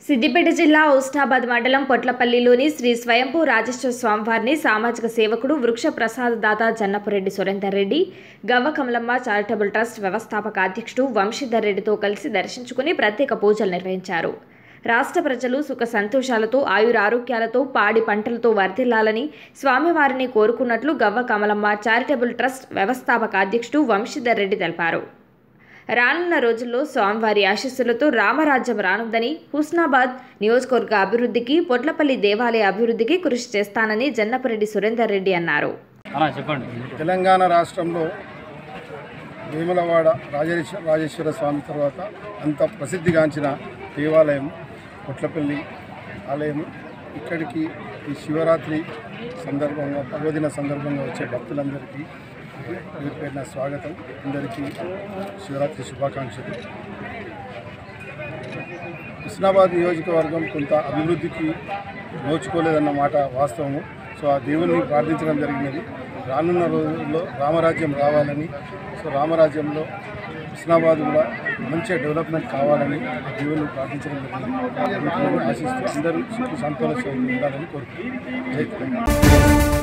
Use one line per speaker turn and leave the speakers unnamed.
సిద్దిపేట జిల్లా ఉస్నాబాద్ మండలం పొట్లపల్లిలోని శ్రీ స్వయంభూ రాజేశ్వర స్వామివారిని సామాజిక సేవకుడు వృక్ష ప్రసాద దాత జన్నపురెడ్డి సురేందర్ రెడ్డి గవ్వ కమలమ్మ చారిటబుల్ ట్రస్ట్ వ్యవస్థాపక అధ్యక్షుడు వంశీధర్ రెడ్డితో కలిసి దర్శించుకుని ప్రత్యేక పూజలు నిర్వహించారు రాష్ట్ర ప్రజలు సుఖ సంతోషాలతో ఆయురారోగ్యాలతో పాడి పంటలతో వర్ధిల్లాలని స్వామివారిని కోరుకున్నట్లు గవ్వ కమలమ్మ చారిటబుల్ ట్రస్ట్ వ్యవస్థాపక అధ్యక్షుడు వంశీధర్ రెడ్డి తెలిపారు రానున్న రోజుల్లో స్వామివారి ఆశీస్సులతో రామరాజ్యం రానుందని హుస్నాబాద్ నియోజకవర్గ అభివృద్ధికి పొట్లపల్లి దేవాలయ అభివృద్ధికి కృషి చేస్తానని జన్నపరెడ్డి సురేందర్ రెడ్డి అన్నారు
అన్నా చెప్పండి
తెలంగాణ రాష్ట్రంలో వేములవాడ రాజేశ్వర రాజేశ్వర స్వామి తర్వాత అంత ప్రసిద్ధిగాంచిన దేవాలయం కొట్లపల్లి ఆలయం ఇక్కడికి ఈ శివరాత్రి సందర్భంగా పర్వదిన సందర్భంగా వచ్చే భక్తులందరికీ పేరు పేరున స్వాగతం అందరికీ శివరాత్రి శుభాకాంక్షలు హుస్నాబాద్ నియోజకవర్గం కొంత అభివృద్ధికి నోచుకోలేదన్న మాట వాస్తవము సో ఆ దేవుణ్ణి ప్రార్థించడం జరిగినది రానున్న రోజుల్లో రామరాజ్యం రావాలని సో రామరాజ్యంలో హుస్నాబాద్ కూడా మంచిగా డెవలప్మెంట్ కావాలని ఆ దేవుణ్ణి ప్రార్థించడం జరిగింది ఆ దేవుడిని ఆశిస్తూ అందరూ సుఖ సంతోషంగా ఉండాలని కోరుకుంటున్నాను జై తెలంగాణ